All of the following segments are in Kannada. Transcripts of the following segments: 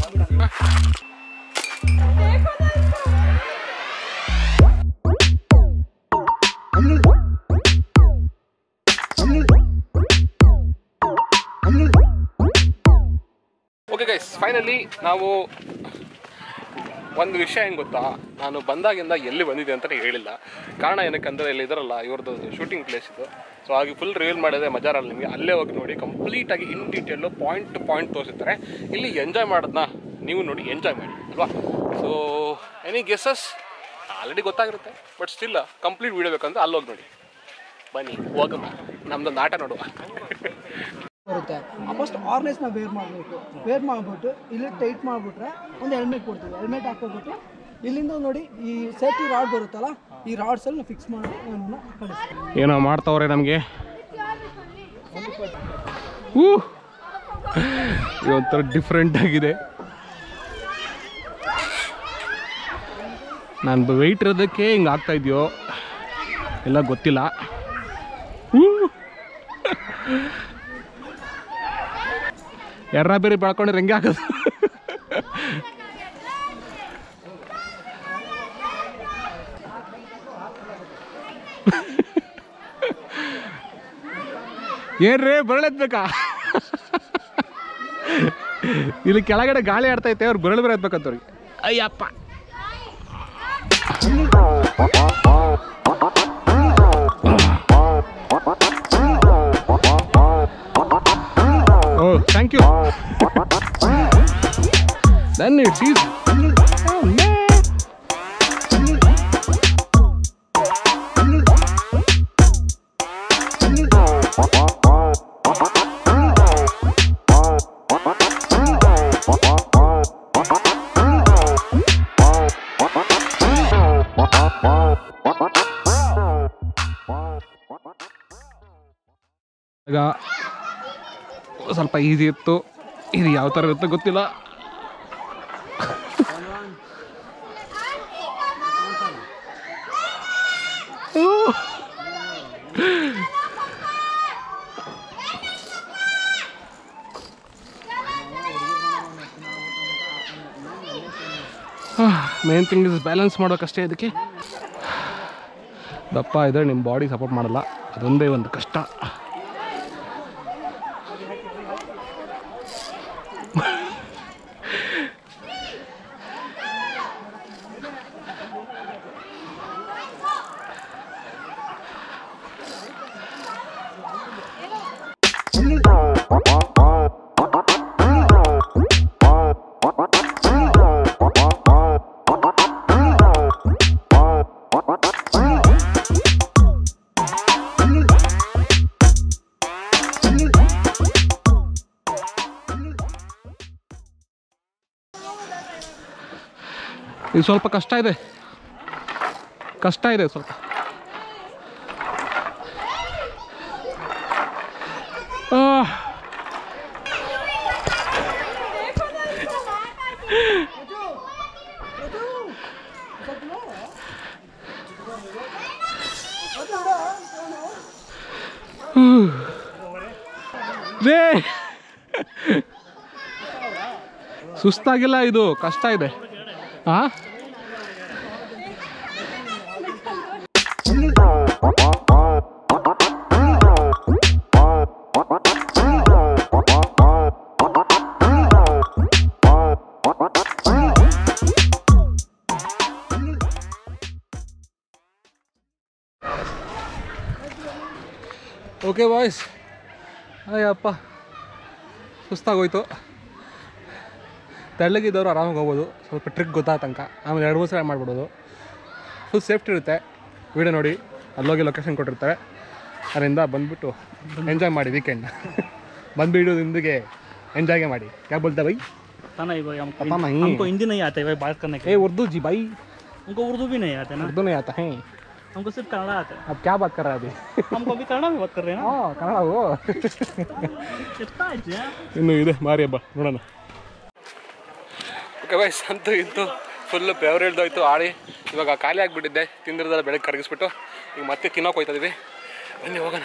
ಓಕೆ ಗೈಸ್ ಫೈನಲಿ ನಾವು ಒಂದು ವಿಷಯ ಹೆಂಗೆ ಗೊತ್ತಾ ನಾನು ಬಂದಾಗಿಂದ ಎಲ್ಲಿ ಬಂದಿದೆ ಅಂತಲೇ ಹೇಳಿಲ್ಲ ಕಾರಣ ಏನಕ್ಕಂದ್ರೆ ಇಲ್ಲಿ ಇದರಲ್ಲ ಇವ್ರದ್ದು ಶೂಟಿಂಗ್ ಪ್ಲೇಸ್ ಇದು ಸೊ ಹಾಗೆ ಫುಲ್ ರಿವೀಲ್ ಮಾಡಿದೆ ಮಜಾರಲ್ಲಿ ನಿಮಗೆ ಅಲ್ಲೇ ಹೋಗಿ ನೋಡಿ ಕಂಪ್ಲೀಟಾಗಿ in detail point to point ತೋರಿಸಿರ್ತಾರೆ ಇಲ್ಲಿ ಎಂಜಾಯ್ ಮಾಡೋದನ್ನ ನೀವು ನೋಡಿ ಎಂಜಾಯ್ ಮಾಡಿ ಅಲ್ವಾ ಸೊ ಎನಿ ಗೆಸಸ್ ಆಲ್ರೆಡಿ ಗೊತ್ತಾಗಿರುತ್ತೆ ಬಟ್ ಸ್ಟಿಲ್ ಕಂಪ್ಲೀಟ್ ವೀಡಿಯೋ ಬೇಕಂದ್ರೆ ಅಲ್ಲಿ ಹೋಗಿ ನೋಡಿ ಬನ್ನಿ ಹೋಗಮ್ಮ ನಮ್ದೊಂದು ಆಟ ನೋಡುವ ಬರುತ್ತೆ ಫಸ್ಟ್ ಆರ್ನೆಸ್ನ ವೇರ್ ಮಾಡಬೇಕು ವೇರ್ ಮಾಡಿಬಿಟ್ಟು ಇಲ್ಲಿ ಟೈಟ್ ಮಾಡಿಬಿಟ್ರೆ ಒಂದು ಹೆಲ್ಮೆಟ್ ಕೊಡ್ತೀವಿ ಹೆಲ್ಮೆಟ್ ಹಾಕೋಬಿಟ್ಟು ಇಲ್ಲಿಂದ ನೋಡಿ ಈ ಸೇಫ್ಟಿ ರಾಡ್ ಬರುತ್ತಲ್ಲ ಈ ರಾಡ್ಸಲ್ಲಿ ಫಿಕ್ಸ್ ಮಾಡಿ ನಮ್ಮನ್ನ ಕಳಿಸ್ತೀವಿ ಏನೋ ಮಾಡ್ತಾವ್ರೆ ನಮಗೆ ಒಂಥರ ಡಿಫ್ರೆಂಟ್ ಆಗಿದೆ ನಾನು ವೆಯ್ಟ್ ಇರೋದಕ್ಕೆ ಹಿಂಗೆ ಆಗ್ತಾ ಇದೆಯೋ ಎಲ್ಲ ಗೊತ್ತಿಲ್ಲ ಹೂ. ಎರ್ರ ಬೇರೆ ಬೆಳ್ಕೊಂಡ್ರೆ ಹೆಂಗೆ ಹಾಕೋದು ಏನ್ರಿ ಬರಳೆತ್ಬೇಕಾ ಇಲ್ಲಿ ಕೆಳಗಡೆ ಗಾಳಿ ಆಡ್ತೈತೆ ಅವ್ರು ಬರಳು ಬರ ಎತ್ಬೇಕಂತವ್ರಿಗೆ ಅಯ್ಯಪ್ಪ oh thank you then it is ಈಗ ಸ್ವಲ್ಪ ಈಸಿ ಇತ್ತು ಇದು ಯಾವ ಥರ ಇರುತ್ತೆ ಗೊತ್ತಿಲ್ಲ ಮೇನ್ ಥಿಂಗ್ ಇಸ್ ಬ್ಯಾಲೆನ್ಸ್ ಮಾಡೋಕ್ಕಷ್ಟೇ ಇದಕ್ಕೆ ದಪ್ಪ ಇದ್ರೆ ನಿಮ್ಮ ಬಾಡಿ ಸಪೋರ್ಟ್ ಮಾಡಲ್ಲ ಅದೊಂದೇ ಒಂದು ಕಷ್ಟ ಇದು ಸ್ವಲ್ಪ ಕಷ್ಟ ಇದೆ ಕಷ್ಟ ಇದೆ ಸ್ವಲ್ಪ ಆ. ರೇ ಸುಸ್ತಾಗಿಲ್ಲ ಇದು ಕಷ್ಟ ಇದೆ ಹಾ ಓಕೆ ಬಾಯ್ಸ್ ಅಯ್ಯಪ್ಪ ಸುಸ್ತಾಗೋಯ್ತು ತೆಳ್ಳಗಿದ್ದವರು ಆರಾಮಾಗಿ ಹೋಗ್ಬೋದು ಸ್ವಲ್ಪ ಟ್ರಿಕ್ ಗೊತ್ತಾದ ತನಕ ಆಮೇಲೆ ಎರಡು ಮೂರು ಸಲ ಮಾಡ್ಬಿಡೋದು ಫುಲ್ ಸೇಫ್ಟಿ ಇರುತ್ತೆ ವೀಡಿಯೋ ನೋಡಿ ಅಲ್ಲೋಗಿ ಲೊಕೇಶನ್ ಕೊಟ್ಟಿರ್ತಾರೆ ಅದರಿಂದ ಬಂದುಬಿಟ್ಟು ಎಂಜಾಯ್ ಮಾಡಿ ವೀಕೆಂಡ್ ಬಂದುಬಿಟ್ಟು ನಿಮ್ದಿಗೆ ಎಂಜಾಯ್ಗೆ ಮಾಡಿ क्या बोलते भाई पता नहीं भाई हमको पता नहीं। हमको हिंदी नहीं आते भाई बात करने के ए उर्दू जी भाई हमको उर्दू भी नहीं आते ना उर्दू नहीं आता है हमको सिर्फ कन्नड़ा आता है अब क्या बात कर रहा है अभी हमको अभी कन्नड़ा में बात कर रहे हैं ना हाँ ಕನ್ನಡ ಓ कितना है ಇನ್ನು ಇದೆ ಮಾರಿ ಹಬ್ಬ ನೋಡೋಣ ಓಕೆ ವೈಸ್ ಅಂತೂ ಇತ್ತು ಫುಲ್ ಬೆವರಿಳ್ದೋಯ್ತು ಆಡಿ ಇವಾಗ ಖಾಲಿ ಆಗಿಬಿಟ್ಟಿದ್ದೆ ತಿಂದಿರೋದೆಲ್ಲ ಬೆಳಗ್ಗೆ ಕರಗಿಸ್ಬಿಟ್ಟು ಈಗ ಮತ್ತೆ ತಿನ್ನೋಕೆ ಹೋಯ್ತಾ ಇದೀವಿ ಬನ್ನಿ ಹೋಗೋಣ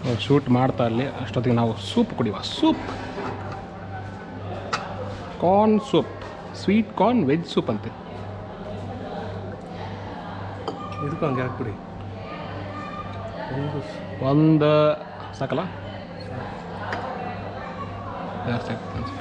ಶೂಟ್ ಮಾಡ್ತಾ ಅಲ್ಲಿ ಅಷ್ಟೊತ್ತಿಗೆ ನಾವು ಸೂಪ್ ಕುಡಿಯುವ soup corn soup sweet corn veg soup ಅಂತೆ ಇದಕ್ಕೂ ಹಂಗೆ ಹಾಕ್ಬಿಡಿ ಒಂದು ಒಂದು ಸಾಕಲ್ಲ ಜಾಸ್ತಿ ಆಗ್ತದೆ ಅನ್ಸುತ್ತೆ.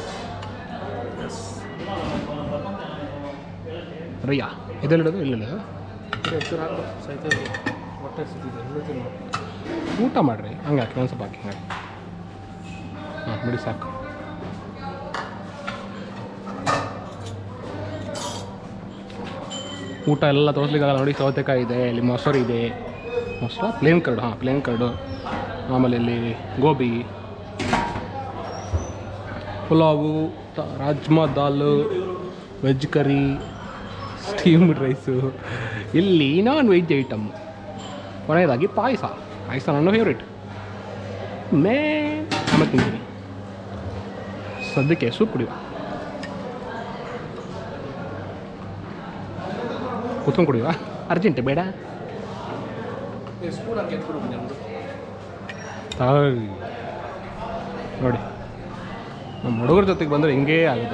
ರಯ್ಯ ಇದೆಲ್ಲಿಡೋದು ಇಲ್ಲಿಡೋದು ಹೆಸರು ಹಾಕು ಸಾಯ್ತದೆ ಹೊಟ್ಟೆ ಸಿಗ್ತಿದೆ ಎಲ್ಲೂ ತಿನ್ನು ಊಟ ಮಾಡಿರಿ ಹಂಗೆ ಹಾಕಿ ಒಂದು ಸ್ವಲ್ಪ ಹಾಕಿ ಹಂಗೆ ಹಾಂ ಬಿಡಿ ಸಾಕು ಊಟ ಎಲ್ಲ ತೋರಿಸ್ಲಿಕ್ಕಾಗಲ್ಲ ನೋಡಿ ಸೌತೆಕಾಯಿ ಇದೆ ಇಲ್ಲಿ ಮೊಸರು ಇದೆ ಮೊಸರು ಪ್ಲೇನ್ ಕರ್ಡು ಹಾಂ ಪ್ಲೇನ್ ಕರ್ಡು ಆಮೇಲೆ ಇಲ್ಲಿ ಗೋಬಿ ಪುಲಾವು ತ- rajma dal veg curry steamed rice ಇಲ್ಲಿ ನಾನ್ ವೆಜ್ ಐಟಮ್ ಕೊನೆಯದಾಗಿ ಪಾಯಸ ಪಾಯಸ ನನ್ನ ಫೇವ್ರೇಟ್ ಮೇ ಆಮೇಲೆ ತಿಂತೀನಿ ಸದ್ಯಕ್ಕೆ ಸೂಪ್ ಕುಡಿಯುವ ಕೂತ್ಕೊಂಡು ಕುಡಿಯುವ ಅರ್ಜೆಂಟ್ ಬೇಡ ಸ್ಪೂನ್ ಹಾಕಿ ಎತ್ಬಿಡು ನಮ್ಮದು ತಾಯ್. ನೋಡಿ ನಮ್ಮ ಹುಡುಗರ ಜೊತೆಗೆ ಬಂದರೆ ಹಿಂಗೇ ಆಗಿದೆ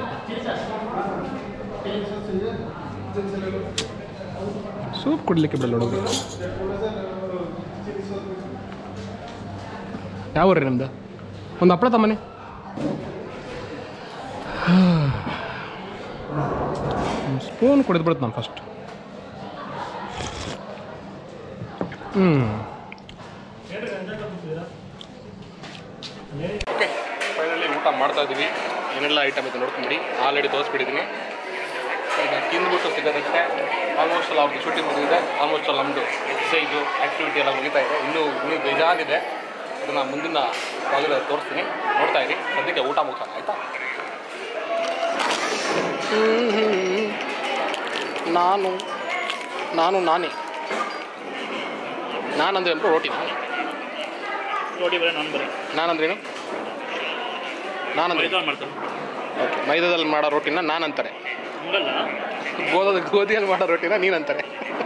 ಸೂಪ್ ಕುಡ್ಲಿಕ್ಕೆ ಬಿಡಲ್ಲ ಹುಡುಗರು ಯಾವ ಊರ್ರಿ ನಮ್ದು ಒಂದು ಹಪ್ಪಳ ತಮ್ಮನೆ ಸ್ಪೂನ್ ಕುಡಿದು ಬಿಡುತ್ತೆ ನಾನು ಫಸ್ಟ್ ಹ್ಞೂ ಓಕೆ ಫೈನಲಿ ಊಟ ಮಾಡ್ತಾ ಇದ್ದೀವಿ ಏನೆಲ್ಲ ಐಟಮ್ ಇದೆ ನೋಡ್ಕೊಂಬಿಡಿ ಆಲ್ರೆಡಿ ತೋರಿಸ್ಬಿಟ್ಟಿದ್ದೀನಿ ಈಗ ತಿಂದ್ಬಿಟ್ಟು ಸಿಗೋದಕ್ಕೆ ಆಲ್ಮೋಸ್ಟ್ ಎಲ್ಲ ಅವ್ರದ್ದು ಶೂಟಿಂಗ್ ಮುಗಿದಿದೆ ಆಲ್ಮೋಸ್ಟ್ ಎಲ್ಲ ನಮ್ಮದು ಎಕ್ಸೈಜು ಆ್ಯಕ್ಟಿವಿಟಿ ಎಲ್ಲ ಮುಗಿತಾ ಇದೆ ಇನ್ನೂ ಇನ್ನೂ ಬೇಜಾನಿದೆ ಅದನ್ನು ಮುಂದಿನ ಭಾಗದಲ್ಲಿ ತೋರಿಸ್ತೀನಿ ನೋಡ್ತಾ ಇರಿ ಸದ್ಯಕ್ಕೆ ಊಟ ಮುಗಿಸೋಣ ಆಯಿತಾ ನಾನು ನಾನು ನಾನೇ ನಾನಂದ್ರೆ ಅಂದ್ರೆ ರೋಟಿ ನಾನು ರೋಟಿ ಬರೀ ನಾನು ಬರೀ ನಾನಂದ್ರೇನು ನಾನಂದ್ರೆ ಮೈದಾನ ಮಾಡ್ತಾರೆ ಓಕೆ ಮೈದಾದಲ್ಲಿ ಮಾಡೋ ರೋಟಿನ ನಾನಂತಾರೆ ಹಂಗಲ್ಲ ಗೋಧದ ಗೋಧಿಯಲ್ಲಿ ಮಾಡೋ ರೋಟಿನ ನೀನಂತಾರೆ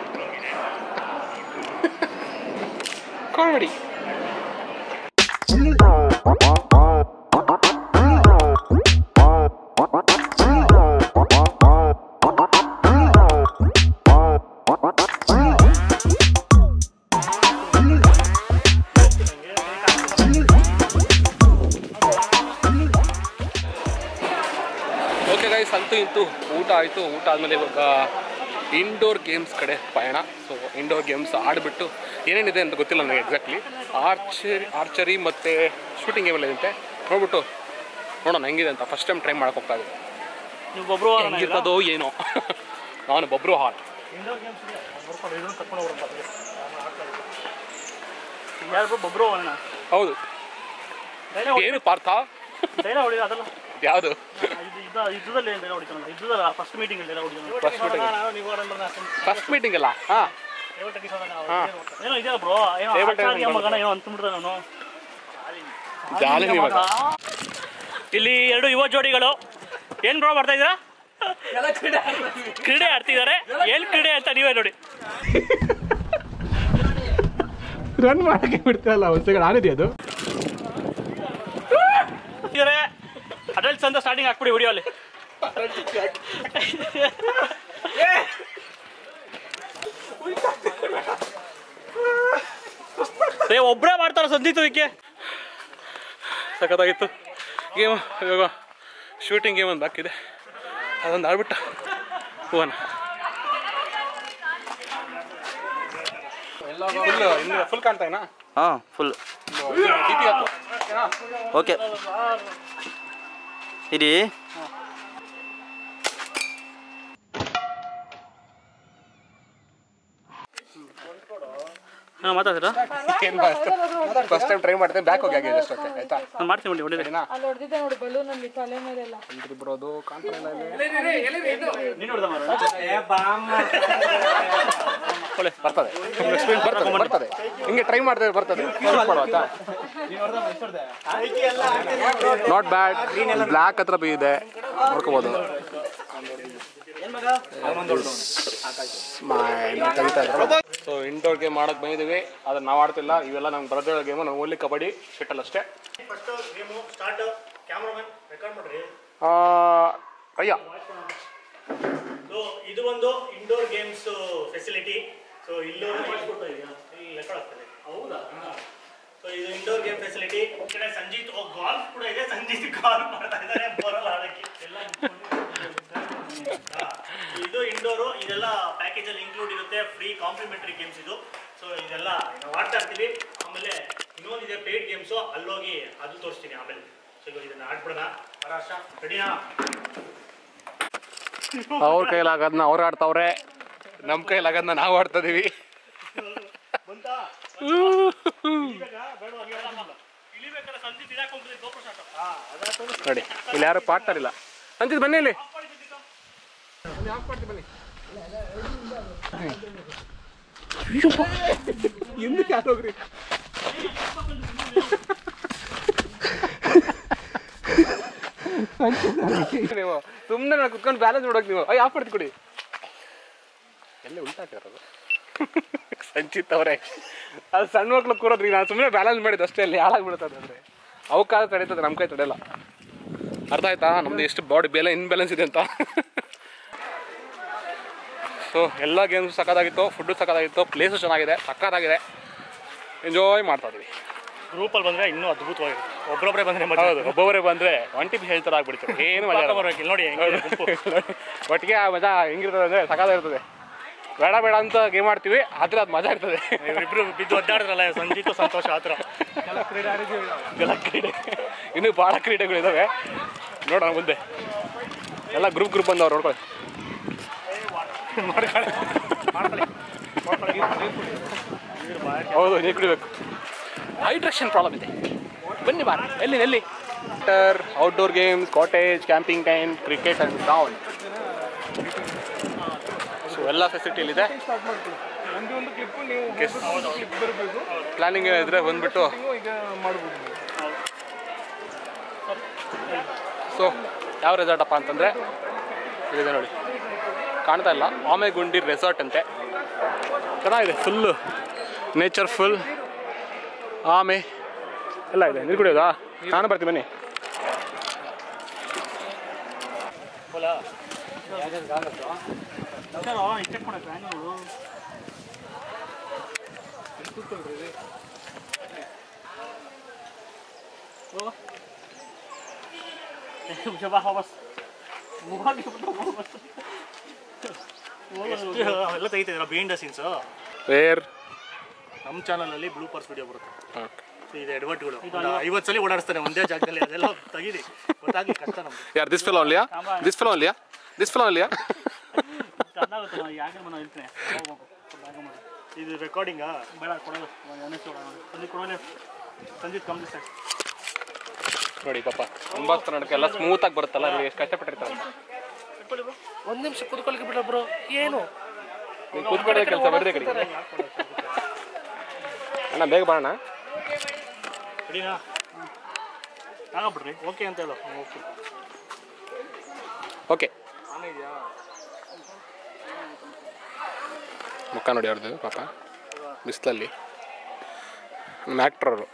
ಕಾಮಿಡಿ ಓಕೆ ಗೈಸ್ ಅಂತೂ ಇಂತೂ ಊಟ ಆಯಿತು ಊಟ ಆದಮೇಲೆ ಇವಾಗ ಇಂಡೋರ್ ಗೇಮ್ಸ್ ಕಡೆ ಪಯಣ ಸೊ ಇಂಡೋರ್ ಗೇಮ್ಸ್ ಆಡಿಬಿಟ್ಟು ಏನೇನಿದೆ ಅಂತ ಗೊತ್ತಿಲ್ಲ ನನಗೆ ಎಕ್ಸಾಕ್ಟ್ಲಿ ಆರ್ಚರಿ ಆರ್ಚರಿ ಮತ್ತು ಶೂಟಿಂಗ್ ಗೇಮ್ ಎಲ್ಲ ಇದೆ ನೋಡ್ಬಿಟ್ಟು ನೋಡೋಣ ಹೆಂಗಿದೆ ಅಂತ ಫಸ್ಟ್ ಟೈಮ್ ಟ್ರೈ ಮಾಡಕ್ಕೆ ಹೋಗ್ತಾ ಇದ್ದೀನಿ ನೀವು ಒಬ್ಬರು ಹೆಂಗಿರ್ತದೋ ಏನೋ ನಾನು ಬಬ್ರು ಹಾಲ್ ಯಾರು ಒಬ್ಬರು ಅಣ್ಣ ಹೌದು ಡೈಲಾಗ್ ಏನು ಪಾರ್ಥ ಡೈಲಾಗ್ ಹೊಡಿ ಅದಲ್ಲ ಯಾವುದು ಇದು ಇದ ಯುದ್ಧದಲ್ಲಿ ಡೈಲಾಗ್ ಹೊಡಿತಾನಲ್ಲ ಯುದ್ಧದ ಫಸ್ಟ್ ಮೀಟಿಂಗ್ ಡೈಲಾಗ್ ಹೊಡಿತಾನೆ First meeting. ಫಸ್ಟ್ ಮೀಟಿಂಗ್ ಅಲ್ಲ ಹಾಂ ಏನೋ ಇದೆಯಲ್ಲ ಬ್ರೋ ಏನೋ Table tennis ಆಚಾರ್ಯ ಮಗನ ಏನೋ ಅಂತಂದ್ಬಿಡ್ತಾನೆ ಅವನು ಜಾಲಿ ಇವಾಗ ಇಲ್ಲಿ ಎರಡು ಯುವ ಜೋಡಿಗಳು ಏನ್ ಬ್ರೋ ಮಾಡ್ತಾ ಇದ್ದೀರಾ ಕ್ರೀಡೆ ಆಡ್ತಿದ್ದಾರೆ ಏನ್ ಕ್ರೀಡೆ ಅಂತ ನೀವೇ ನೋಡಿ ರನ್ ಮಾಡೋಕ್ಕೆ ಬಿಡ್ತಾರಲ್ಲ ಒಂದು ಸೆಕೆಂಡ್ ಆಡಿದೆ ಅದು ಇದ್ದಾರೆ ಅಡಲ್ಟ್ಸ್ ಅಂತ ಸ್ಟಾರ್ಟಿಂಗ್ ಹಾಕ್ಬಿಡಿ ವಿಡಿಯೋ ಅಲ್ಲಿ ಏ ಒಬ್ಬರೇ ಮಾಡ್ತಾರ ಸಂದೀತು ಇದಕ್ಕೆ ಸಖತ್ತಾಗಿತ್ತು ಗೇಮ್ ಇವಾಗ ಶೂಟಿಂಗ್ ಗೇಮ್ ಒಂದು ಬಾಕಿದೆ ಅದೊಂದು ಆಡ್ಬಿಟ್ಟು ಹೋಗೋಣ ಫುಲ್ ಇನ್ನು ಫುಲ್ ಕಾಣ್ತಾ ಏನಾ ಹಾಂ ಫುಲ್ ಡಿ ಪಿ ಹಾಕು ಓಕೆ ಇಡಿ ಹಾಂ ಮಾತಾಡ್ತೀರಾ ಏನು ಫಸ್ಟ್ ಟೈಮ್ ಟ್ರೈ ಮಾಡ್ತೇನೆ ಬ್ಯಾಕ್ ಹೋಗಿ ಆಗಿದೆ ಅಷ್ಟೇ ಆಯ್ತಾ ನಾನು ಮಾಡ್ತೀನಿ ನೋಡಿ ಹೊಡಿರಿ ಸರಿನಾ ಅಲ್ಲಿ ಹೊಡೆದಿದ್ದೆ ನೋಡಿ ಬಲೂನಲ್ಲಿ ತಲೆ ಮೇಲೆಲ್ಲ ಎಲ್ರಿ ಬರೋದು ಕಾಣ್ತಾ ಇಲ್ಲ ಇಲ್ಲಿ. ನೀನು ಹೊಡೆದ ಮಾರ ಬರ್ತದೆ ಸ್ಪೀಡ್ ಬರ್ತದೆ ಬರ್ತದೆ ಹಿಂಗೆ ಟ್ರೈ ಮಾಡಿದ್ರೆ ಬರ್ತದೆ ಮಾಡುತ್ತಾ ನಾಟ್ ಬ್ಯಾಡ್ ಬ್ಲ್ಯಾಕ್ ಹತ್ರ ಬಿ ಇದೆ ನೋಡ್ಕೋಬೋದು ಸೊ ಇಂಡೋರ್ ಗೇಮ್ ಮಾಡಕ್ ಬಂದಿದ್ದೀವಿ ಅದನ್ನ ನಾವು ಆಡ್ತಿಲ್ಲ ಇವೆಲ್ಲ ನಮ್ಗೆ ಬರೋದಿರೋ ಗೇಮು ನಾವು ಓನ್ಲಿ ಕಬಡ್ಡಿ ಶಟಲ್ ಅಷ್ಟೇ first game start cameraman record ಮಾಡ್ರಿ ಆ, ಅಯ್ಯ ಸೊ ಇದು ಒಂದು ಇಂಡೋರ್ ಗೇಮ್ಸ್ ಫೆಸಿಲಿಟಿ ಸೊ ಇಲ್ಲೂ ರೆಕಾರ್ಡ್ ಆಗ್ತದೆ ಹೌದಾ ಸೊ ಇದು ಇಂಡೋರ್ ಗೇಮ್ ಫೆಸಿಲಿಟಿ ಈ ಕಡೆ ಸಂಜೀತ್ ಗಾಲ್ಫ್ ಕೂಡ ಇದೆ ಸಂಜೀತ್ ಗಾಲ್ಫ್ ಮಾಡ್ತಾ ಇದ್ದಾರೆ ಬರಲ್ಲ ಆಡಕ್ಕೆ ಎಲ್ಲ ಹಾ, ಇದು ಇಂಡೋರು ಇದೆಲ್ಲ ಪ್ಯಾಕೇಜ್ ಅಲ್ಲಿ ಇನ್ಕ್ಲೂಡ್ ಇರುತ್ತೆ ಫ್ರೀ ಕಾಂಪ್ಲಿಮೆಂಟರಿ ಗೇಮ್ಸ್ ಇದು ಸೊ ಇದೆಲ್ಲ ನಾವು ಆಡ್ತಾ ಇರ್ತೀವಿ ಆಮೇಲೆ ಇನ್ನೊಂದಿದೆ ಪೇಡ್ ಗೇಮ್ಸು ಅಲ್ಲೋಗಿ ಅದು ತೋರಿಸ್ತೀನಿ ಆಮೇಲೆ ಸೊ ಇವಾಗ ಇದನ್ನ ಆಡ್ಬಿಡೋಣ ಪರಾಶ ರೆಡಿನಾ ಅವ್ರ ಕೈಲಾಗದ್ನ ಅವ್ರು ಆಡ್ತಾವ್ರೆ ನಮ್ಮ ಕೈಲಾಗದ್ನ ನಾವು ಆಡ್ತಾ ಇದೀವಿ ಬಂತಾ ಇಳಿಬೇಕಾ? ಬೇಡವಾ? ಇಳಿಯಲ್ಲ. ಇಳಿಬೇಕಾದ್ರೆ ಸಂದೀಪ್ ಇದಾಕೊಂಡ್ಬಿಡಿ ಗೋಪುರ ಶಾಟ ಹಾ ಅದಾಯ್ತು ನೋಡಿ ಇಲ್ಲಿ ಯಾರು ಪಾರ್ಟ್ನರ್ ಇಲ್ಲ ಅಂತಿದ್ ಬನ್ನಿ ಇಲ್ಲಿ ఎందుకు ಯಾರೋಗ್ರಿ ನೀವು ಸುಮ್ಮನೆ ನಾನು ಕುತ್ಕೊಂಡು ಬ್ಯಾಲೆನ್ಸ್ ಮಾಡೋಕೆ ನೀವು ಅಯ್ಯ ಆಫ್ ಮಾಡ್ತಿ ಕೊಡಿ ಎಲ್ಲೇ ಉಲ್ಟಾಕಿರೋದು ಸಂಚಿತ್ ಅವರೇ ಅದು ಸಣ್ಣ ಮಕ್ಳು ಕೂರೋದ್ರಿ ನಾನು ಸುಮ್ಮನೆ ಬ್ಯಾಲೆನ್ಸ್ ಮಾಡಿದ್ದು ಅಷ್ಟೇ ಅಲ್ಲಿ ಹಾಳಾಗ್ಬಿಡ್ತದೆ ಅಂದರೆ ಅವಕ್ಕಾದ ತಡೀತದೆ ನಮ್ಮ ಕೈ ತಡೆಯಲ್ಲ ಅರ್ಥ ಆಯ್ತಾ ನಮ್ದು ಎಷ್ಟು ಬಾಡಿ ಬೇಲೆ ಇನ್ಬ್ಯಾಲೆನ್ಸ್ ಇದೆ ಅಂತ ಸೊ ಎಲ್ಲ ಗೇಮ್ಸ್ ಸಕ್ಕತ್ತಾಗಿತ್ತು ಫುಡ್ಡು ಸಕ್ಕತ್ತಾಗಿತ್ತು ಪ್ಲೇಸು ಚೆನ್ನಾಗಿದೆ ಸಕ್ಕತ್ತಾಗಿದೆ ಎಂಜಾಯ್ ಮಾಡ್ತಾ ಇದೀವಿ ಗ್ರೂಪಲ್ಲಿ ಬಂದ್ರೆ ಇನ್ನೂ ಅದ್ಭುತವಾಗಿರುತ್ತೆ ಒಬ್ಬರೊಬ್ಬರೇ ಬಂದ್ರೆ ಮಜಾ ಹೌದು ಒಬ್ಬೊಬ್ಬರೇ ಬಂದರೆ ಒನ್ ಟಿಪ್ ಹೇಳ್ತಾರೆ ಆಗ್ಬಿಡ್ತಾರೆ ಏನು ಮಜಾ ಇರಲ್ಲ. ಬರ್ಬೇಕು ಇಲ್ಲಿ ನೋಡಿ ಹೆಂಗಿದೆ ಗುಂಪು. ಒಟ್ಟಿಗೆ ಆ ಮಜಾ ಹೆಂಗಿರ್ತದೆ ಅಂದರೆ ಸಕ್ಕತ್ತಾಗಿರ್ತದೆ ಬೇಡ ಬೇಡ ಅಂತ ಗೇಮ್ ಆಡ್ತೀವಿ ಆದರೆ ಅದು ಮಜಾ ಇರ್ತದೆ ಇವ್ರಿಬ್ರು ಬಿದ್ದು ಒದ್ದಾಡಿದ್ರಲ್ಲ ಸಂಜೀತು ಸಂತೋಷ ಆ ಥರ ಎಲ್ಲ ಕ್ರೀಡೆ ಇನ್ನೂ ಭಾಳ ಕ್ರೀಡೆಗಳಿದ್ದಾವೆ ನೋಡೋಣ ಮುಂದೆ ಎಲ್ಲ ಗ್ರೂಪ್ ಗ್ರೂಪ್ ಬಂದವ್ರು ನೋಡ್ಕೊಳ್ಳಿ ಹೌದು ನೀರು ಕುಡಿಬೇಕು ಹೈಡ್ರೇಷನ್ ಪ್ರಾಬ್ಲಮ್ ಇದೆ ಬನ್ನಿ ಬಾರ ಎಲ್ಲಿ ಎಲ್ಲಿ outdoor games cottage camping time cricket and down so ಎಲ್ಲ ಫೆಸಿಲಿಟಿಲಿದೆ ಪ್ಲಾನಿಂಗ್ ಇದ್ರೆ ಬಂದ್ಬಿಟ್ಟು ಸೊ ಯಾವ ರೆಸಾರ್ಟ್ ಅಪ್ಪ ಅಂತಂದರೆ ಇಲ್ಲಿದೆ ನೋಡಿ ಕಾಣ್ತಾ ಇಲ್ಲ ಆಮೆಗುಂಡಿ ರೆಸಾರ್ಟ್ ಅಂತೆ ಚೆನ್ನಾಗಿದೆ ಫುಲ್ಲು ನೇಚರ್ ಫುಲ್ ಆಮೆ ಎಲ್ಲ ಇದೆ ನೀರು ಕುಡಿಯೋದಾ ನಾನು ಬರ್ತೀನಿ ಬನ್ನಿ ಎಲ್ಲ ತೆಗಿತಿದ್ದೀರಾ ಬಿಹೈಂಡ್ ಸೀನ್ಸ್ ವೇರ್ ನಮ್ಮ ಚಾನಲಲ್ಲಿ ಬ್ಲೂ ಪರ್ಸ್ ವಿಡಿಯೋ ಬರುತ್ತೆ ಇದು ಎಡ್ವರ್ಟ್ಗಳು ಐವತ್ತು ಸಲ ಓಡಾಡಿಸ್ತಾನೆ ಒಂದೇ ಜಾಗದಲ್ಲಿ ಅದೆಲ್ಲ ತೆಗೀರಿ ಗೊತ್ತಾಗ್ಲಿ ಕಷ್ಟ ನಮ್ಗೆ ಯಾರು ದಿಸ್ ಫಿಲಮ್ ಅಲ್ಲಿಯಾ ದಿಸ್ ಫಿಲಮ್ ಅಲ್ಲಿಯಾ ದಿಸ್ ಫಿಲಮ್ ಅಲ್ಲಿಯಾ ಇದು ರೆಕಾರ್ಡಿಂಗಾ ಬೇಡ ಕೊಡೋದು ಸಂಜೀತ್ ಕೊಡೋಲ್ಲ ಸಂಜೀತ್ ಕಂಪ್ಲೀಟ್ ಸರ್ ನೋಡಿ ಪಾಪ ಒಂಬತ್ತು ನಡಕ್ಕೆ ಎಲ್ಲ ಸ್ಮೂತಾಗಿ ಬರುತ್ತಲ್ಲ ನೀವು ಎಷ್ಟು ಕಷ್ಟಪಟ್ಟಿರ್ತಾರೆ ಒಂದು ನಿಮಿಷ ಕುತ್ಕೊಳ್ಳಿಕ್ಕೆ ಬಿಡ ಬ್ರೋ ಏನು ನೀವು ಕೂತ್ಕೊಳ್ಳೋ ಕೆಲಸ ಬರ್ರಿ ಕಡೆ ಅಣ್ಣ ಬೇಗ ಬಾಣ ರೆಡಿನಾ ಆಗಬಿಡ್ರಿ ಓಕೆ ಅಂತ ಹೇಳು ಓಕೆ ಓಕೆ ಮುಖ ನೋಡಿ ಅವ್ರದ್ದು ಪಾಪ ಬಿಸಿಲಲ್ಲಿ ನಮ್ಮ ಆ್ಯಕ್ಟ್ರ್ ಅವರು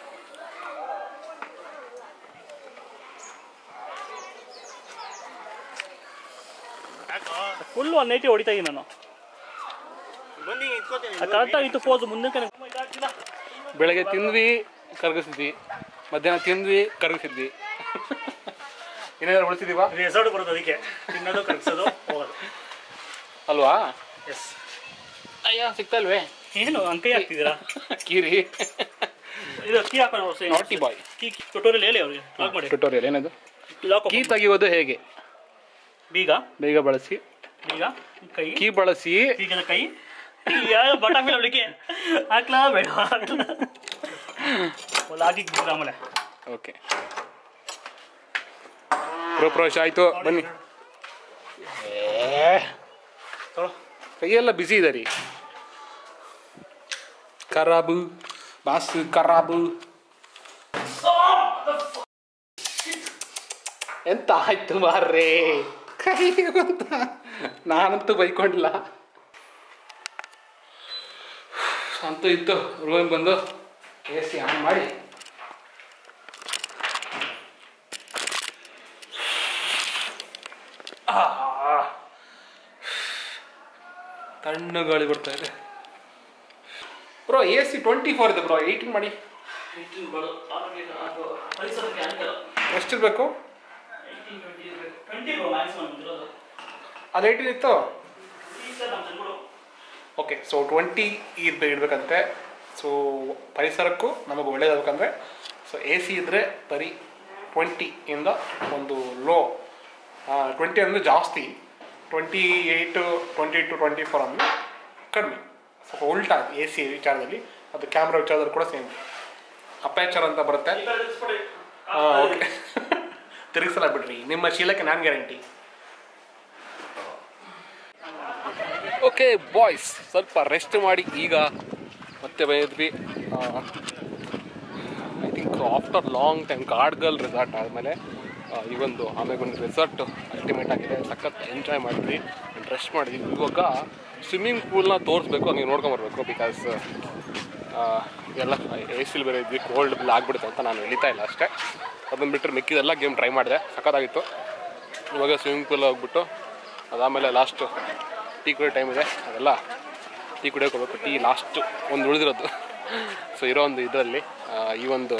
ಫುಲ್ ಒನ್ ಏಯ್ಟಿ ಹೊಡಿತಾ ಇದ್ದೀನಿ ನಾನು ಬನ್ನಿ ಕರೆಕ್ಟಾಗಿ ಇತ್ತು ಪೋಸ್ ಮುಂದಕ್ಕೆ ಬೆಳಗ್ಗೆ ತಿಂದ್ವಿ ಕರಗಿಸಿದ್ವಿ ಮಧ್ಯಾಹ್ನ ತಿಂದ್ವಿ ಕರಗಿಸಿದ್ವಿ ಏನಾದ್ರು ಉಳಿಸಿದೀವಾ ರೆಸಾರ್ಟ್ ಬರೋದು ಅದಕ್ಕೆ ತಿನ್ನೋದು ಕಲಿಸೋದು ಹೋಗೋದು ಅಲ್ವಾ ಎಸ್ ಅಯ್ಯ ಸಿಗ್ತಲ್ವೇ ಏನು ಅಂಕೈ ಹಾಕ್ತಿದ್ದೀರಾ ಕೀರಿ ಇದು ಕೀ ಹಾಕೋದು ನಾಟಿ ಬಾಯ್ ಕೀ ಟ್ಯುಟೋರಿಯಲ್ ಹೇಳಿ ಅವ್ರಿಗೆ ಲಾಕ್ ಮಾಡಿ ಟ್ಯುಟೋರಿಯಲ್ ಏನದು ಲಾಕ್ ಕೀ ತೆಗೆಯೋದು ಹೇಗೆ ಬೀಗ ಬೇಗ ಬಳಸಿ ಬೀಗ ಕೈ ಕೀ ಬಳಸಿ ಬೀಗದ ಕೈ ಯಾವ ಬಟಾಫಿ ಅವಳಿಗೆ ಹಾಕ್ಲಾ ಬೇಡ ಹಾಕ್ಲಾ ಲಾಗಿ ಆಮೇಲೆ ಓಕೆ ಗೃಹಪ್ರವೇಶ ಆಯಿತು ಬನ್ನಿ ತೊಗೊಳೋ. ಕೈಯೆಲ್ಲ ಬಿಸಿ ಇದೆ ರೀ ಖರಾಬು ಬಾಸ್ ಖರಾಬು ಎಂತ ಆಯ್ತು ಮಾರ್ರೆ ಕೈ ಅಂತ ನಾನಂತೂ ಬೈಕೊಂಡಿಲ್ಲ ಅಂತೂ ಇತ್ತು ರೂಮ್ ಬಂದು ಎ ಸಿ ಆನ್ ಮಾಡಿ ಆ, ತಣ್ಣು ಗಾಳಿ ಬರ್ತಾ ಇದೆ bro A C twenty four ಇದೆ ಬ್ರೋ ಏಯ್ಟೀನ್ ಮಾಡಿ ಎಷ್ಟಿರಬೇಕು ಟ್ವೆಂಟಿ ಮ್ಯಾಕ್ಸಿಮಮ್ ಇರೋದು ಅದು ಏಯ್ಟೀನ್ ಇತ್ತು ಓಕೆ ಸೊ ಟ್ವೆಂಟಿ ಇರ್ಬೇ ಇಡಬೇಕಂತೆ ಸೊ ಪರಿಸರಕ್ಕೂ ನಮಗೆ ಒಳ್ಳೇದಾಗಬೇಕಂದ್ರೆ ಸೊ ಎ ಸಿ ಇದ್ದರೆ ಬರೀ ಟ್ವೆಂಟಿ ಇಂದ ಒಂದು ಲೋ ಟ್ವೆಂಟಿ ಅಂದರೆ ಜಾಸ್ತಿ twenty eight twenty two twenty four ಅಂದರೆ ಕಡಿಮೆ ಸ್ವಲ್ಪ ಉಲ್ಟಾ ಎ ಸಿ ವಿಚಾರದಲ್ಲಿ ಅದು ಕ್ಯಾಮ್ರಾ ವಿಚಾರದಲ್ಲಿ ಕೂಡ ಸೇಮ್ ಅಪ್ಯಾಚರ್ ಅಂತ ಬರುತ್ತೆ ಓಕೆ ತಿರುಗಿಸಲ್ಲ ಬಿಡ್ರಿ ನಿಮ್ಮ ಶೀಲಕ್ಕೆ ನಾನು ಗ್ಯಾರಂಟಿ ಓಕೆ ಬಾಯ್ಸ್ ಸ್ವಲ್ಪ ರೆಸ್ಟ್ ಮಾಡಿ ಈಗ ಮತ್ತೆ ಬಂದಿದ್ವಿ I think after long time ಗಾಡ್ಗಲ್ ರೆಸಾರ್ಟ್ ಆದಮೇಲೆ ಈ ಒಂದು ಆಮೇಲೆ ಒಂದು ರೆಸಾರ್ಟ್ ಅಲ್ಟಿಮೇಟ್ ಆಗಿದೆ ಸಖತ್ ಎಂಜಾಯ್ ಮಾಡಿದ್ವಿ ರೆಸ್ಟ್ ಮಾಡಿದ್ವಿ ಇವಾಗ ಸ್ವಿಮ್ಮಿಂಗ್ ಪೂಲ್ನ ತೋರಿಸ್ಬೇಕು ಹಂಗೆ ನೋಡ್ಕೊಂಬರ್ಬೇಕು ಬಿಕಾಸ್ ಎಲ್ಲ ಎ ಸಿಲ್ ಬೇರೆ ಇದ್ವಿ ಕೋಲ್ಡ್ ಬಿಲ್ ಆಗ್ಬಿಡುತ್ತೆ ಅಂತ ನಾನು ಎಳಿತಾ ಇಲ್ಲ ಅಷ್ಟೇ ಅದನ್ನು ಬಿಟ್ಟರೆ ಮಿಕ್ಕಿದೆಲ್ಲ ಗೇಮ್ ಟ್ರೈ ಮಾಡಿದೆ ಸಖತ್ತಾಗಿತ್ತು ಇವಾಗ ಸ್ವಿಮ್ಮಿಂಗ್ ಪೂಲ್ ಹೋಗ್ಬಿಟ್ಟು ಅದಾದಮೇಲೆ ಲಾಸ್ಟು ಟೀ ಕುಡಿಯೋ ಟೈಮ್ ಇದೆ ಅದೆಲ್ಲ ಟೀ ಕುಡಿಯೋಕೆ ಹೋಗ್ಬೇಕು ಟೀ ಲಾಸ್ಟು ಒಂದು ಉಳಿದಿರೋದು ಸೊ ಇರೋ ಒಂದು ಇದರಲ್ಲಿ ಈ ಒಂದು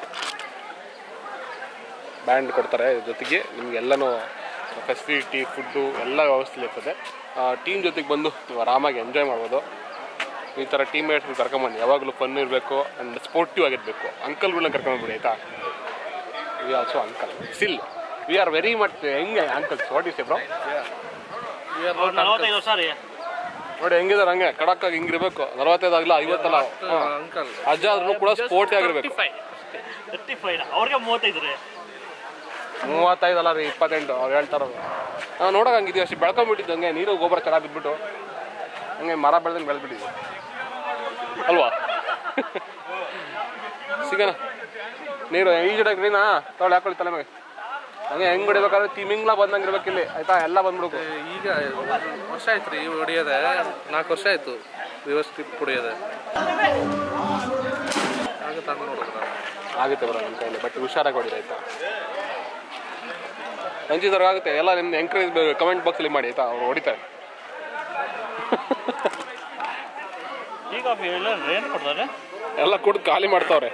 ಬ್ಯಾಂಡ್ ಕೊಡ್ತಾರೆ ಜೊತೆಗೆ ನಿಮಗೆಲ್ಲನೂ ಫೆಸಿಲಿಟಿ ಫುಡ್ಡು ಎಲ್ಲ ವ್ಯವಸ್ಥೆ ಇರ್ತದೆ ಟೀಮ್ ಜೊತೆಗೆ ಬಂದು ನೀವು ಆರಾಮಾಗಿ ಎಂಜಾಯ್ ಮಾಡ್ಬೋದು ಈ ಥರ ಟೀಮ್ ಮೇಟ್ಸ್ಗಳು ಕರ್ಕೊಂಬಂದು ಯಾವಾಗಲೂ ಫನ್ ಇರಬೇಕು ಆ್ಯಂಡ್ ಸ್ಪೋರ್ಟಿವ್ ಆಗಿರಬೇಕು ಅಂಕಲ್ಗಳನ್ನ ಕರ್ಕೊಂಡ್ಬಿಡಿ ಆಯಿತಾ we also uncle still we are very much ಹೆಂಗೆ ಅಂಕಲ್ಸ್ ವಾಟ್ ಇಸ್ ಬ್ರೋ ನಲವತ್ತೈದು ವರ್ಷ ರೀ ನೋಡಿ ಹೆಂಗಿದಾರೆ ಹಂಗೆ ಕಡಕ್ಕಾಗಿ ಹಿಂಗಿರ್ಬೇಕು ನಲವತ್ತೈದು ಆಗಲ್ಲ ಐವತ್ತಲ್ಲ ಅಂಕಲ್ ಅಜ್ಜ ಆದ್ರೂ ಕೂಡ ಸ್ಪೋರ್ಟಿ ಆಗಿರ್ಬೇಕು ತರ್ಟಿ ಫೈವ್ ಅವ್ರಿಗೆ ಮೂವತ್ತೈದು ರೀ ಮೂವತ್ತೈದು ಅಲ್ಲ ರೀ ಇಪ್ಪತ್ತೆಂಟು ಅವ್ರು ಹೇಳ್ತಾರಲ್ಲ ನಾವು ನೋಡೋಕೆ ಹಂಗಿದ್ದೀವಿ ಅಷ್ಟು ಬೆಳ್ಕೊಂಬಿಟ್ಟಿದ್ದು ಹಂಗೆ ನೀರು ಗೊಬ್ಬರ ಚೆನ್ನಾಗಿ ಬಿದ್ಬಿಟ್ಟು ಹಂಗೆ ಮರ ಬೆಳೆದಂಗೆ ಬೆಳೆದ್ಬಿಟ್ಟಿದ್ವಿ ಅಲ್ವಾ ಸಿಗೋಣ ನೀರು ಈಜಿಡಕ್ಕೆ ನೀನಾ ತೊಗೊಳ್ಳಿ ಹಾಕೊಳ್ಳಿ ತಲೆ ಮೇಲೆ ಹಂಗೆ ಹೆಂಗೆ ಹೊಡಿಬೇಕಾದ್ರೆ ತಿಮಿಂಗ್ಲ ಬಂದಂಗೆ ಇರ್ಬೇಕು ಇಲ್ಲಿ ಆಯ್ತಾ ಎಲ್ಲ ಬಂದ್ಬಿಡ್ಬೇಕು ಈಗ ವರ್ಷ ಆಯ್ತು ರೀ ಹೊಡಿಯೋದೆ ನಾಲ್ಕು ವರ್ಷ ಆಯ್ತು ರಿವರ್ಸ್ ಟ್ರಿಪ್ ಹೊಡಿಯೋದೆ ಆಗ ತಗೊಂಡು ನೋಡಿದ್ರ ಆಗುತ್ತೆ ಬರೋ ನಿಮ್ಮ ಕೈಯಲ್ಲಿ ಬಟ್ ಹುಷಾರಾಗಿ ಹೊಡಿರಿ ಆಯ್ತಾ ರಂಜಿತವ್ರಿಗೆ ಆಗುತ್ತೆ ಎಲ್ಲ ನಿಮ್ದು ಎಂಕರೇಜ್ ಕಮೆಂಟ್ ಬಾಕ್ಸಲ್ಲಿ ಮಾಡಿ ಆಯ್ತಾ ಅವ್ರು ಹೊಡಿತಾರೆ ಈಗ ಎಲ್ಲ ಏನು ಕೊಡ್ತಾರೆ ಎಲ್ಲ ಕುಡ್ದು ಖಾಲಿ ಮಾಡ್ತಾವ್ರೆ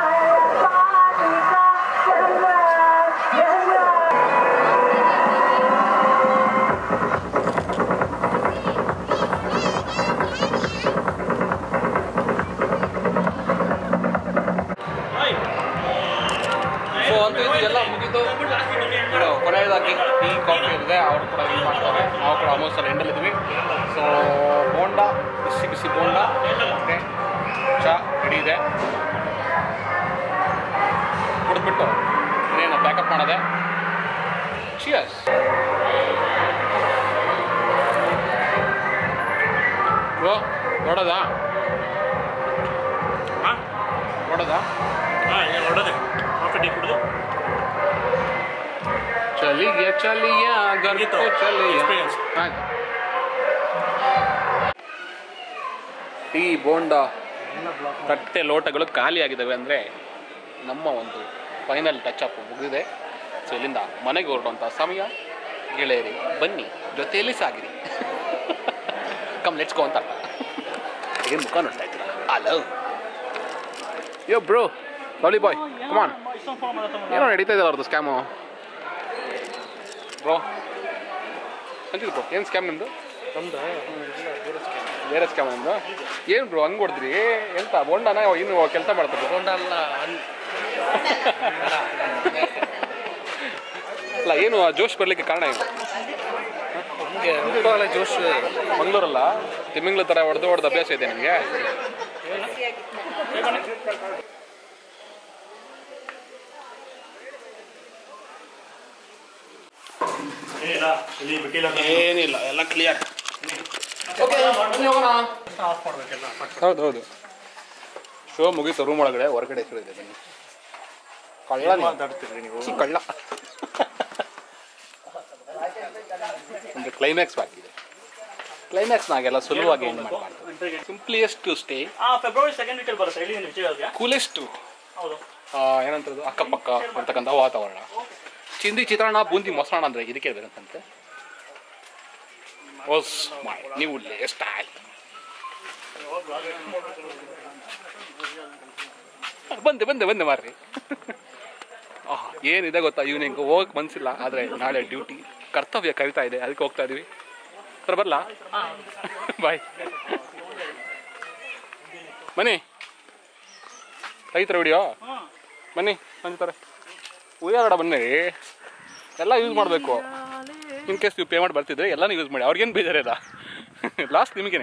ಸೊ ಅಂತೂ ಇದು ಎಲ್ಲ ಮುಗಿದು ಇದು ಕೊನೆಯದಾಗಿ ಟೀ ಕಾಫಿ ಇದೆ ಅವರು ಕೂಡ ಇದು ಮಾಡ್ತಾರೆ ನಾವು ಕೂಡ ಆಲ್ಮೋಸ್ಟ್ ಅಲ್ಲಿ ಎಂಡಲ್ಲಿದ್ವಿ ಸೊ ಬೋಂಡ ಬಿಸಿ ಬಿಸಿ ಬೋಂಡ ಮತ್ತು ಚಹಾ ರೆಡಿ ಇದೆ ಕುಡಿದ್ಬಿಟ್ಟು ಇನ್ನೇನು ಬ್ಯಾಕಪ್ ಮಾಡೋದೆ ಚಿಯರ್ಸ್ ಬ್ರೋ ನೋಡೋದಾ ನೋಡೋದಾ ಹಾಂ ಏನು ಹೊಡೋದೆ ಕಾಫಿ ಟೀ ಕುಡಿದು ಚಲಿಯ ಚಲಿಯ ಗರ್ಗಿತ್ತು ಚಲಿಯ Experience. ಆಯ್ತು ಟೀ ಬೋಂಡ ತಟ್ಟೆ ಲೋಟಗಳು ಖಾಲಿಯಾಗಿದ್ದಾವೆ ಅಂದರೆ ನಮ್ಮ ಒಂದು ಫೈನಲ್ ಟಚ್ ಅಪ್ ಮುಗಿದಿದೆ ಸೊ ಇಲ್ಲಿಂದ ಮನೆಗೆ ಹೊರಡುವಂಥ ಸಮಯ ಗೆಳೆಯರಿ ಬನ್ನಿ ಜೊತೆಯಲ್ಲಿ ಸಾಗಿರಿ ಕಮ್ ಲೆಟ್ಸ್ ಗೋ ಅಂತ ಏನು ಮುಖ ನೋಡ್ತಾ ಇದ್ದೀರಾ hello yo bro lovely boy come on ಏನೋ ನಡೀತಾ ಇದೆ ಅವ್ರದ್ದು ಸ್ಕ್ಯಾಮು ಬ್ರೋ ಅಂತಿದ್ದು ಬ್ರೋ ಏನು ಸ್ಕ್ಯಾಮ್ ನಿಮ್ಮದು ಬೇರೆ ಸ್ಕ್ಯಾಮ್ ನಿಮ್ಮದು ಏನು ಬ್ರೋ ಹಂಗೆ ಹೊಡೆದ್ರಿ ಎಂತ ಬೋಂಡನ ಇನ್ನು ಕೆಲಸ ಮಾಡ್ತಾರೆ ತಗೊಂಡ ಅಲ್ಲ ಅಲ್ಲ ಏನು ಆ ಜೋಶ್ ಬರಲಿಕ್ಕೆ ಕಾರಣ ಏನು ಹಂಗೆ ಹುಟ್ಟುವಾಗಲೇ ಜೋಶ್ ಮಂಗಳೂರಲ್ಲ ತಿಮ್ಮಿಂಗ್ಳ ಥರ ಹೊಡೆದು ಹೊಡೆದು ಅಭ್ಯಾಸ ಇದೆ ನಿಮಗೆ ಏನಿಲ್ಲ ಇಲ್ಲಿ ಬಿಟ್ಟಿಲ್ಲ ಏನಿಲ್ಲ ಎಲ್ಲ ಕ್ಲಿಯರ್ ಆಫ್ ಮಾಡಬೇಕೆಲ್ಲ ಹೌದು ಹೌದು ಶೋ ಮುಗೀತು ರೂಮ್ ಒಳಗಡೆ ಹೊರಗಡೆ ಇದೆ ಬನ್ನಿ ಕಳ್ಳ ನೀವು. ಮಾತಾಡ್ತಿರ್ರಿ ನೀವು ಛೀ, ಕಳ್ಳ ಒಂದು ಕ್ಲೈಮ್ಯಾಕ್ಸ್ ಬಾಕಿ ಇದೆ ಕ್ಲೈಮ್ಯಾಕ್ಸ್ನಾಗೆಲ್ಲ ಸುಲಭವಾಗಿ ಎಂಡ್ ಮಾಡಬಾರ್ದು ಸಿಂಪ್ಲಿಯೆಸ್ಟ್ ಟು ಸ್ಟೇ ಆ ಫೆಬ್ರವರಿ ಸೆಕೆಂಡ್ ವೀಕಲ್ಲಿ ಬರುತ್ತೆ ಹೇಳಿ ವಿಜಯವಾಗ್ಯ ಕೂಲೆಸ್ಟ್ ಹೌದು ಏನಂತದ್ದು ಅಕ್ಕಪಕ್ಕ ಅಂತಕ್ಕಂಥ ವಾತಾವರಣ ಚಿಂದಿ ಚಿತ್ರಾನ್ನ ಬೂಂದಿ ಮೊಸರನ್ನ ಅಂದರೆ ಇದಕ್ಕೆ ಬೇಕಂತೆ ಓಸ್ ಮೈ ನೀವು ಸ್ಟೈಲ್ ಬಂದೆ ಬಂದೆ ಬಂದೆ ಮಾರ್ರಿ ಆಹ್, ಏನಿದೆ ಗೊತ್ತಾ ಈವ್ನಿಂಗ್ ಹೋಗಕ್ಕೆ ಮನ್ಸಿಲ್ಲ ಆದರೆ ನಾಳೆ ಡ್ಯೂಟಿ ಕರ್ತವ್ಯ ಕವಿತಾ ಇದೆ ಅದಕ್ಕೆ ಹೋಗ್ತಾ ಇದೀವಿ ಸರ್ ಬರಲಾ ಬಾಯ್ ಬನ್ನಿ ರೈತರ ವಿಡಿಯೋ ಬನ್ನಿ ಅಂತಾರೆ ಉಯ್ಯಾಡ ಬನ್ನಿ ಎಲ್ಲ ಯೂಸ್ ಮಾಡಬೇಕು ಇನ್ ಕೇಸ್ ನೀವು ಪೇಮೆಂಟ್ ಬರ್ತಿದ್ರೆ ಎಲ್ಲನೂ ಯೂಸ್ ಮಾಡಿ ಅವ್ರಿಗೇನು ಬೇಜಾರಿಲ್ಲ ಲಾಸ್ಟ್ ನಿಮಗೇನೆ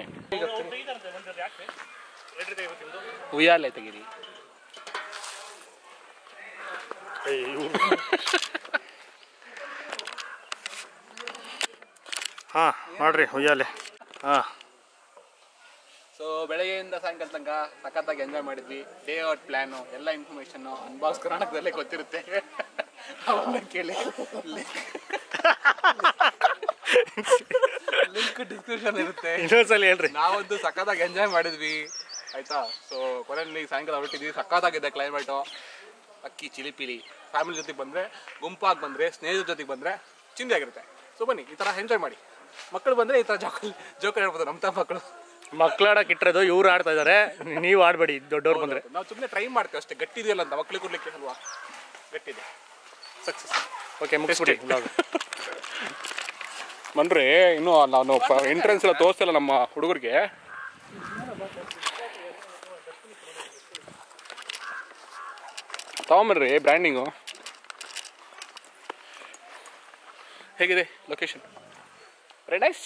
ಉಯ್ಯಾಲೆ ತೆಗೀರಿ ಹಾಂ ನೋಡ್ರಿ ಉಯ್ಯಾಲೆ ಹಾಂ ಸೊ ಬೆಳಗ್ಗೆಯಿಂದ ಸಾಯಂಕಾಲ ತನಕ ಸಖತ್ತಾಗಿ ಎಂಜಾಯ್ ಮಾಡಿದ್ವಿ ಡೇ ಔಟ್ ಪ್ಲ್ಯಾನು ಎಲ್ಲ ಇನ್ಫಾರ್ಮೇಷನ್ನು ಅನ್ಬಾಕ್ಸ್ ಕರ್ನಾಟಕದಲ್ಲೇ ಗೊತ್ತಿರುತ್ತೆ ಅವನ್ನ ಕೇಳಿ ಲಿಂಕ್ ಡಿಸ್ಕ್ರಿಪ್ಷನ್ ಇರುತ್ತೆ ಇನ್ನೊಂದ್ಸಲ ಹೇಳ್ರಿ ನಾವಂತೂ ಸಖತ್ತಾಗಿ ಎಂಜಾಯ್ ಮಾಡಿದ್ವಿ ಆಯ್ತಾ ಸೊ ಕೊನೆಯಲ್ಲಿ ಸಾಯಂಕಾಲ ಹೊರಟಿದ್ವಿ ಸಖತ್ತಾಗಿದೆ ಕ್ಲೈಮೇಟು ಅಕ್ಕಿ ಚಿಲಿಪಿಲಿ ಫ್ಯಾಮಿಲಿ ಜೊತೆಗೆ ಬಂದರೆ ಗುಂಪಾಗಿ ಬಂದರೆ ಸ್ನೇಹಿತರ ಜೊತೆಗೆ ಬಂದರೆ ಚಿಂದಿಯಾಗಿರುತ್ತೆ ಸೊ ಬನ್ನಿ ಈ ಥರ ಎಂಜಾಯ್ ಮಾಡಿ ಮಕ್ಕಳು ಬಂದರೆ ಈ ಥರ ಜೋಕಲ್ ಜೋಕಲ್ ಹೇಳ್ಬೋದು ನಮ್ಮ ತ ಮಕ್ಕಳು ಮಕ್ಕಳಾಡಕ್ಕೆ ಇಟ್ಟಿರೋದು ಇವ್ರು ಆಡ್ತಾ ಇದ್ದಾರೆ ನೀವು ಆಡಬೇಡಿ ದೊಡ್ಡವ್ರು ಬಂದರೆ ನಾವು ಸುಮ್ಮನೆ ಟ್ರೈ ಮಾಡ್ತೀವಿ ಅಷ್ಟೇ ಗಟ್ಟಿ ಇದೆಯಲ್ಲ ಅಂತ ಮಕ್ಳಿಗೆ ಕೊಡ್ಲಿಕ್ಕೆ ಅಲ್ವಾ ಗಟ್ಟಿದೆ ಸಕ್ಸಸ್ ಓಕೆ ಮುಗಿಸ್ಬಿಡಿ ಬನ್ರಿ ಇನ್ನೂ ನಾನು ಎಂಟ್ರೆನ್ಸ್ ಎಲ್ಲ ತೋರಿಸ್ತಿಲ್ಲ ನಮ್ಮ ಹುಡುಗರಿಗೆ ತಗೊಂಬನ್ರಿ ಬ್ರ್ಯಾಂಡಿಂಗು ಹೇಗಿದೆ ಲೊಕೇಶನ್ ರೆಡೈಸ್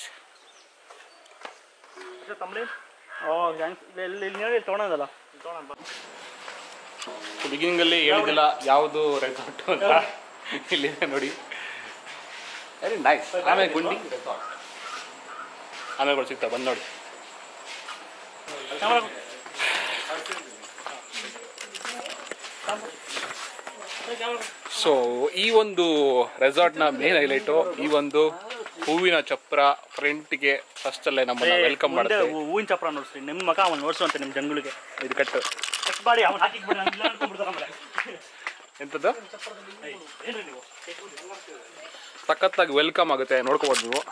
ತಮ್ಮಳಿ ಓ ಥ್ಯಾಂಕ್ಸ್ ಇಲ್ಲಿ ಇಲ್ಲಿ ನೋಡಿ ತೊಗೊಳೋದಲ್ಲ ಬಿಗಿನಿಂಗಲ್ಲಿ ಹೇಳಿದಿಲ್ಲ ಯಾವುದು ರೆಸಾರ್ಟ್ ಅಂತ ಇಲ್ಲಿದೆ ನೋಡಿ ವೆರಿ ನೈಸ್ ಆಮೇಲೆ ಗುಂಡಿ ರೆಸಾರ್ಟ್ ಆಮೇಲೆ ಸಿಗ್ತಾವೆ ಬಂದು ನೋಡಿ ಸೊ ಈ ಒಂದು ರೆಸಾರ್ಟ್ನ ಮೇನ್ ಹೈಲೈಟು ಈ ಒಂದು ಹೂವಿನ ಚಪ್ರ ಫ್ರಂಟ್ಗೆ ಫಸ್ಟಲ್ಲೇ ನಮ್ಮನ್ನ ವೆಲ್ಕಮ್ ಮುಂದೆ ಮಾಡುತ್ತೆ ಹೂ- ಹೂವಿನ ಚಪ್ರ ನೋಡ್ರಿ ನಿಮ್ಮ ಮಗ ಅವನು ನೋಡ್ಸುವಂತೆ ನಿಮ್ಮ ಜನಗಳಿಗೆ ಇದು ಕಟ್ಟು ಎಷ್ಟು ಬಾಡಿ ಅವ್ನು ಹಾಕಿಬಿಡಿ ನಾನು ಇಲ್ಲ ಅನ್ಕೊಂಡ್ಬಿಡ್ತಾರೆ ಆಮೇಲೆ. ಎಂಥದ್ದು ಏಯ್, ಏನ್ರಿ ನೀವು ಸಖತ್ತಾಗಿ ವೆಲ್ಕಮ್ ಆಗುತ್ತೆ ನೋಡ್ಕೋಬೋದು ನೀವು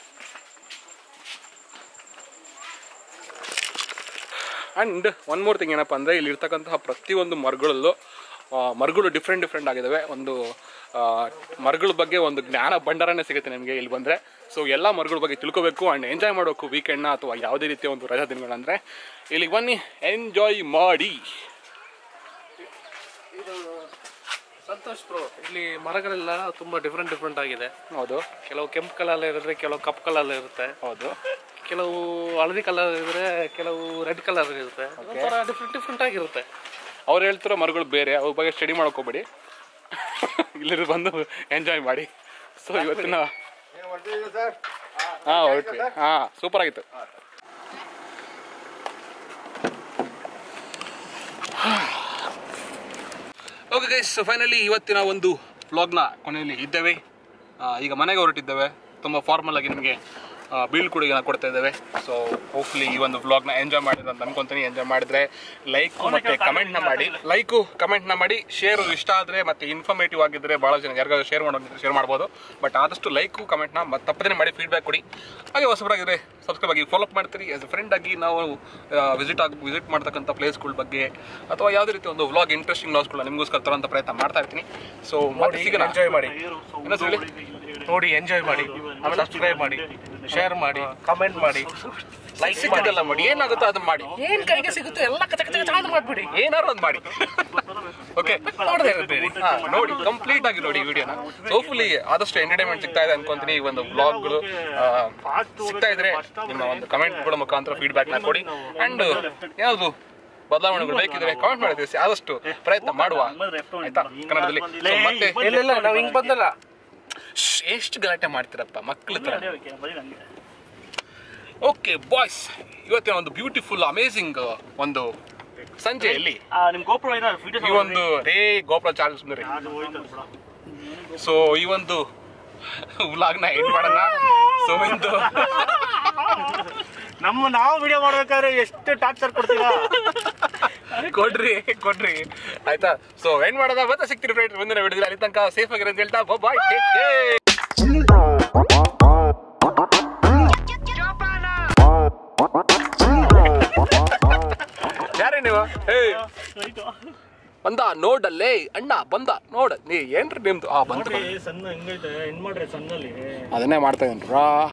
ಆ್ಯಂಡ್ ಒನ್ ಮೋರ್ ಥಿಂಗ್ ಏನಪ್ಪ ಅಂದರೆ ಇಲ್ಲಿ ಇರ್ತಕ್ಕಂತಹ ಪ್ರತಿಯೊಂದು ಮರಗಳಲ್ಲೂ ಆ, ಮರಗಳು ಡಿಫ್ರೆಂಟ್ ಡಿಫ್ರೆಂಟ್ ಆಗಿದ್ದಾವೆ ಒಂದು ಆ, ಮರಗಳ ಬಗ್ಗೆ ಒಂದು ಜ್ಞಾನ ಭಂಡಾರನೇ ಸಿಗುತ್ತೆ ನಿಮಗೆ ಇಲ್ಲಿ ಬಂದರೆ ಸೊ ಎಲ್ಲ ಮರಗಳ ಬಗ್ಗೆ ತಿಳ್ಕೊಬೇಕು ಆ್ಯಂಡ್ ಎಂಜಾಯ್ ಮಾಡಬೇಕು ವೀಕೆಂಡ್ನ ಅಥವಾ ಯಾವುದೇ ರೀತಿಯ ಒಂದು ರಜಾ ದಿನಗಳಂದರೆ ಇಲ್ಲಿಗೆ ಬನ್ನಿ ಎಂಜಾಯ್ ಮಾಡಿ ಸಂತೋಷ್ ಬ್ರೋ ಇಲ್ಲಿ ಮರಗಳೆಲ್ಲ ತುಂಬಾ ಡಿಫ್ರೆಂಟ್ ಡಿಫ್ರೆಂಟ್ ಆಗಿದೆ ಹೌದು ಕೆಲವು ಕೆಂಪು ಕಲರ್ ಇರುತ್ತೆ ಕೆಲವು ಕಪ್ಪು ಕಲರ್ ಇರುತ್ತೆ ಹೌದು ಕೆಲವು ಹಳದಿ ಕಲರ್ ಇದ್ರೆ ಕೆಲವು ರೆಡ್ ಕಲರ್ ಇರುತ್ತೆ ಒಂಥರ ಡಿಫ್ರೆಂಟ್ ಡಿಫ್ರೆಂಟ್ ಆಗಿರುತ್ತೆ ಅವ್ರು ಹೇಳ್ತಿರೋ ಮರಗಳು ಬೇರೆ ಅವ್ರ ಬಗ್ಗೆ ಸ್ಟಡಿ ಮಾಡ್ಕೋಬೇಡಿ ಇಲ್ಲಿ ಬಂದು ಎಂಜಾಯ್ ಮಾಡಿ ಸೊ ಇವತ್ತಿನ ಹಾಂ ಹೊರಟ್ವಿ ಹಾಂ ಸೂಪರ್ ಆಗಿತ್ತು ಓಕೆ ಗೈಸ್ ಫೈನಲಿ ಇವತ್ತಿನ ಒಂದು ವ್ಲಾಗ್ನ ಕೊನೆಯಲ್ಲಿ ಇದ್ದೇವೆ ಆ, ಈಗ ಮನೆಗೆ ಹೊರಟಿದ್ದೇವೆ ತುಂಬ ಫಾರ್ಮಲ್ ಆಗಿ ನಿಮಗೆ ಬೀಳ್ಕೊಡುಗೆನ ಕೊಡ್ತಾ ಇದ್ದೇವೆ ಸೊ ಹೋಪ್ಫುಲಿ ಈ ಒಂದು ವ್ಲಾಗ್ನ ಎಂಜಾಯ್ ಮಾಡಿದ್ರೆ ಅಂತ ಅನ್ಕೊಂತೀನಿ ಎಂಜಾಯ್ ಮಾಡಿದ್ರೆ ಲೈಕ್ ಮತ್ತು ಕಮೆಂಟ್ನ ಮಾಡಿ ಲೈಕು ಕಮೆಂಟ್ನ ಮಾಡಿ ಶೇರ್ ಇಷ್ಟ ಆದರೆ ಮತ್ತು ಇನ್ಫಾರ್ಮೇಟಿವ್ ಆಗಿದ್ದರೆ ಭಾಳ ಜನ ಯಾರಿಗಾದ್ರು ಶೇರ್ ಮಾಡೋದಿದ್ರೆ ಶೇರ್ ಮಾಡ್ಬೋದು ಬಟ್ ಆದಷ್ಟು ಲೈಕು ಕಮೆಂಟ್ನ ಮತ್ತು ತಪ್ಪದೇ ಮಾಡಿ ಫೀಡ್ಬ್ಯಾಕ್ ಕೊಡಿ ಹಾಗೆ ಹೊಸಬರಾಗಿದ್ರೆ ಸಬ್ಸ್ಕ್ರೈಬ್ ಆಗಿ ಫಾಲೋ ಮಾಡ್ತೀರಿ ಆಸ್ ಎ ಫ್ರೆಂಡ್ ಆಗಿ ನಾವು ವಿಸಿಟ್ ಆಗಿ ವಿಸಿಟ್ ಮಾಡ್ತಕ್ಕಂಥ ಪ್ಲೇಸ್ಗಳ ಬಗ್ಗೆ ಅಥವಾ ಯಾವುದೇ ರೀತಿ ಒಂದು ವ್ಲಾಗ್ ಇಂಟ್ರೆಸ್ಟಿಂಗ್ ವ್ಲಾಗ್ಸ್ಗಳನ್ನ ನಿಮಗೋಸ್ಕರ ತರೋಂಥ ಪ್ರಯತ್ನ ಮಾಡ್ತಾ ಇರ್ತೀನಿ ಸೊ ಮತ್ತೆ ಸಿಗೋಣ ಎಂಜಾಯ್ ಮಾಡಿ ಇನ್ನೊಂದು ಹೇಳಿ ನೋಡಿ ಎಂಜಾಯ್ ಮಾಡಿ ಆಮೇಲೆ ಸಬ್ಸ್ಕ್ರೈಬ್ ಮಾಡಿ ಶೇರ್ ಮಾಡಿ ಕಮೆಂಟ್ ಮಾಡಿ ಲೈಕ್ ಸಿಕ್ಕಿದ್ದೆಲ್ಲ ಮಾಡಿ ಏನಾಗುತ್ತೋ ಅದನ್ನ ಮಾಡಿ ಏನ್ ಕೈಗೆ ಸಿಗುತ್ತೆ ಎಲ್ಲ ಕಚ ಕಚ ಕಚ ಅಂತ ಮಾಡ್ಬಿಡಿ ಏನಾರು ಒಂದು ಮಾಡಿ ಓಕೆ ನೋಡದೆ ಇರ್ತೀರಿ ಹಾ, ನೋಡಿ ಕಂಪ್ಲೀಟ್ ಆಗಿ ನೋಡಿ ವಿಡಿಯೋನ ಹೋಪ್ಫುಲಿ ಆದಷ್ಟು ಎಂಟರ್ಟೈನ್ಮೆಂಟ್ ಸಿಗ್ತಾ ಇದೆ ಅನ್ಕೊಂತೀನಿ ಈ ಒಂದು ಬ್ಲಾಗ್ಗಳು ಸಿಗ್ತಾ ಇದ್ರೆ ನಿಮ್ಮ ಒಂದು ಕಮೆಂಟ್ಗಳ ಮುಖಾಂತರ ಫೀಡ್ಬ್ಯಾಕ್ ನ ಕೊಡಿ ಅಂಡ್ ಯಾವುದು ಬದಲಾವಣೆಗಳು ಬೇಕಿದ್ರೆ ಕಾಮೆಂಟ್ ಮಾಡಿ ತಿಳಿಸಿ ಆದಷ್ಟು ಪ್ರಯತ್ನ ಮಾಡುವ ಆಯ್ತಾ ಕನ್ನಡದಲ್ಲಿ So, ಮತ್ತೆ ಇಲ್ಲ ಇಲ್ಲ ನಾವು ಹಿಂಗ್ ಬಂದಲ್ಲ ಶ್ಶ್, ಎಷ್ಟು ಗಲಾಟೆ ಮಾಡ್ತೀರಪ್ಪ ಮಕ್ಕಳ ತರ ಓಕೆ ಬಾಯ್ಸ್ ಇವತ್ತಿನ ಒಂದು ಬ್ಯೂಟಿಫುಲ್ ಅಮೇಸಿಂಗ್ ಒಂದು ಸಂಜೆಯಲ್ಲಿ ನಿಮ್ ಗೋಪುರ ಏನಾದ್ರು ಈ ಒಂದು ರೇ ಗೋಪಾಲ ಚಾರ್ಜ್ ಸುಂದರಿ ಸೊ ಈ ಒಂದು ವ್ಲಾಗ್ನ ಎಂಡ್ ಮಾಡೋಣ ಸೊ ಒಂದು ನಮ್ಮ ನಾವು ವಿಡಿಯೋ ಮಾಡ್ಬೇಕಾದ್ರೆ ಎಷ್ಟು ಟಾರ್ಚರ್ ಕೊಡ್ತೀರಾ ಕೊಡ್ರಿ ಕೊಡ್ರಿ ಆಯ್ತಾ ಸೊ ಎಂಡ್ ಮಾಡೋದ ಮತ್ತೆ ಸಿಗ್ತೀರಿ ಫ್ರೆಂಡ್ಸ್ ಮುಂದಿನ ವಿಡಿಯೋದಲ್ಲಿ ಅಲ್ಲಿ ತನಕ ಸೇಫ್ ಆಗಿರೋ ಅಂತ ಹೇಳ್ತಾ ಬಾಯ್ ಟೇಕ್ ಕೇರ್ ಯಾರೇ ನೀವು ಏಯ್ ಬಂದ ನೋಡಲ್ಲೇ ಅಣ್ಣ ಬಂದ ನೋಡ ನೀ ಏನ್ರಿ ನಿಮ್ದು ಆ ಬಂತು ನೋಡ್ರಿ ಸಣ್ಣ ಹೆಂಗೈತೆ ಹೆಣ್ ಮಾಡ್ರಿ ಸಣ್ಣಲ್ಲಿ ಅದನ್ನೇ ಮಾಡ್ತಾ ಇದ್ದೀನಿ ರಾ